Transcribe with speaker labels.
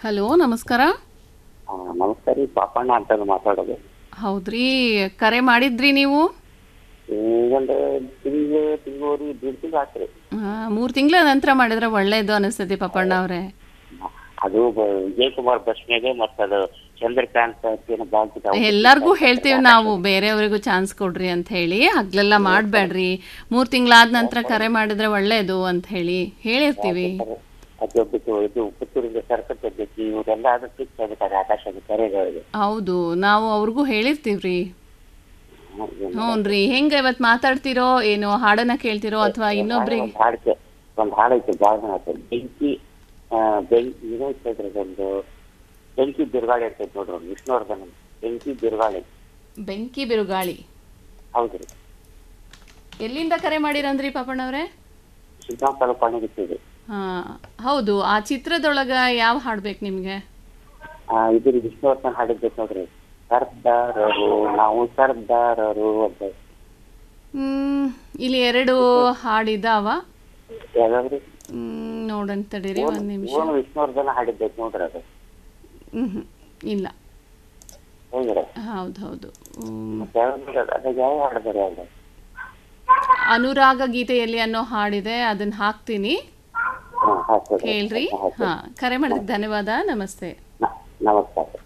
Speaker 1: Hello ನಮಸ್ಕಾರ
Speaker 2: ಆ, ನಮಸ್ಕಾರ ರೀ ಪಾಪಣ್ಣ ಅಂತ ಮಾತಾಡೋದು
Speaker 1: ಹೌದ್ರಿ ಕರೆ ಮಾಡಿದ್ರಿ ನೀವು
Speaker 2: ಈಗೊಂದು ತಿಂಗಳು ತಿಂಗಳೂರಿ ದೀಡ್ ತಿಂಗಳು ಆತ್ರಿ
Speaker 1: ಮೂರು ತಿಂಗಳ ನಂತರ ಮಾಡಿದ್ರೆ ಒಳ್ಳೇದು ಅನಿಸ್ತೈತಿ ಪಪ್ಪಣ್ಣ ಅವರೇ
Speaker 2: ಅದು ಬ- ವಿಜಯಕುಮಾರ್ ಬಸ್ನಾಗೆ ಮತ್ತು ಅದು ಚಂದ್ರಕಾಂತ್ ಅಂತೇನು ಬಾಂಕಿದ
Speaker 1: ಎಲ್ಲರಿಗೂ ಹೇಳ್ತೀವಿ ನಾವು ಬೇರೆಯವರಿಗೂ ಚಾನ್ಸ್ ಕೊಡ್ರಿ ಅಂತ ಹೇಳಿ ಹಗ್ಲೆಲ್ಲ ಮಾಡಬೇಡ್ರಿ ಮೂರು ತಿಂಗಳಾದ ನಂತರ ಕರೆ ಮಾಡಿದ್ರೆ ಒಳ್ಳೇದು ಅಂತ ಹೇಳಿ ಹೇಳಿರ್ತೀವಿ
Speaker 2: ಅದು ಬಿಟ್ಟು ಇದು ಪುತ್ತೂರಿಂದ ಸರ್ಕತ್ ಅಧ್ಯಕ್ಷ ಇವರೆಲ್ಲ ಅದು ಫಿಕ್ಸ್ ಆಗಿದ್ದಾರೆ ಆಕಾಶದ ಕರೆಗಳಿಗೆ
Speaker 1: ಹೌದು ನಾವು ಅವ್ರಿಗೂ ಹೇಳಿರ್ತೀವ್ರಿ ಹ್ಞೂ ರೀ ಹೆಂಗೆ ಇವತ್ತು ಮಾತಾಡ್ತಿರೋ ಏನು ಹಾಡನ್ನ ಕೇಳ್ತಿರೋ ಅಥವಾ ಇನ್ನೊಬ್ರಿಗೆ
Speaker 2: ಒಂದು ಹಾಡಿಕೆ ಒಂದು ಹಾಡೈತೆ ಭಾಳ ಆಯ್ತು ಬೆಂಕಿ ಆ, ಬೆಂಕಿ ಇದು ಐತೈತ್ರಿ ಒಂದು ಬೆಂಕಿ ಬಿರುಗಾಳಿ ಇರ್ತೈತೆ ನೋಡ್ರಿ ಒಂದು ವಿಷ್ಣುವರ್ಧನ್ ಬೆಂಕಿ ಬಿರುಗಾಳಿ
Speaker 1: ಬೆಂಕಿ ಬಿರುಗಾಳಿ
Speaker 2: ಹೌದ್ರಿ
Speaker 1: ಎಲ್ಲಿಂದ ಕರೆ ಮಾಡಿರಂದ್ರಿ ಪಾಪಣ್ಣವ್ರೆ
Speaker 2: ಶ್ರೀಕಾಂತ್ ತಾಲೂಕು
Speaker 1: ಹಾ ಹೌದು ಆ ಚಿತ್ರದೊಳಗ ಯಾವ ಹಾಡ್ಬೇಕು ನಿಮ್ಗೆ
Speaker 2: ಆ ಇದ್ರಿ ವಿಷ್ಣುವರ್ಧನ್ ಹಾಡಿದ್ದೈತೆ ನೋಡ್ರಿ ಸರ್ದಾರರು ನಾವು ಸರ್ದಾರರು ಅಂತ
Speaker 1: ಹ್ಮ್ ಇಲ್ಲಿ ಎರಡು ಹಾಡಿದಾವ
Speaker 2: ಯಾವ್ದಾವ್ರಿ
Speaker 1: ಹ್ಮ್ ನೋಡೋಣ ತಡೀರಿ ಒಂದ್ ನಿಮಿಷ
Speaker 2: ಓನ್ ವಿಷ್ಣುವರ್ಧನ್ ಹಾಡಿದ್ದೈತೆ ನೋಡ್ರಿ ಅದು
Speaker 1: ಹ್ಮ್ ಹ್ಮ್ ಇಲ್ಲ
Speaker 2: ಹೇಗ್ರಿ
Speaker 1: ಹೌದು ಹೌದು ಹ್ಮ್.
Speaker 2: ಮತ್ತೆ ಯಾವ್ದು ಅದಾಗ ಯಾವ ಹಾಡಿದಾರೆ ಅದು
Speaker 1: ಅನುರಾಗ ಗೀತೆಯಲ್ಲಿ ಅನ್ನೋ ಹಾಡಿದೆ ಅದನ್ನ ಹಾಕ್ತೀನಿ
Speaker 2: ಹಾಂ ಹಾಕ್ರಿ
Speaker 1: ಕೇಳ್ರಿ ಹಾ ಕರೆ ಮಾಡಿದ ಧನ್ಯವಾದ ನಮಸ್ತೆ
Speaker 2: ನಮಸ್ಕಾರ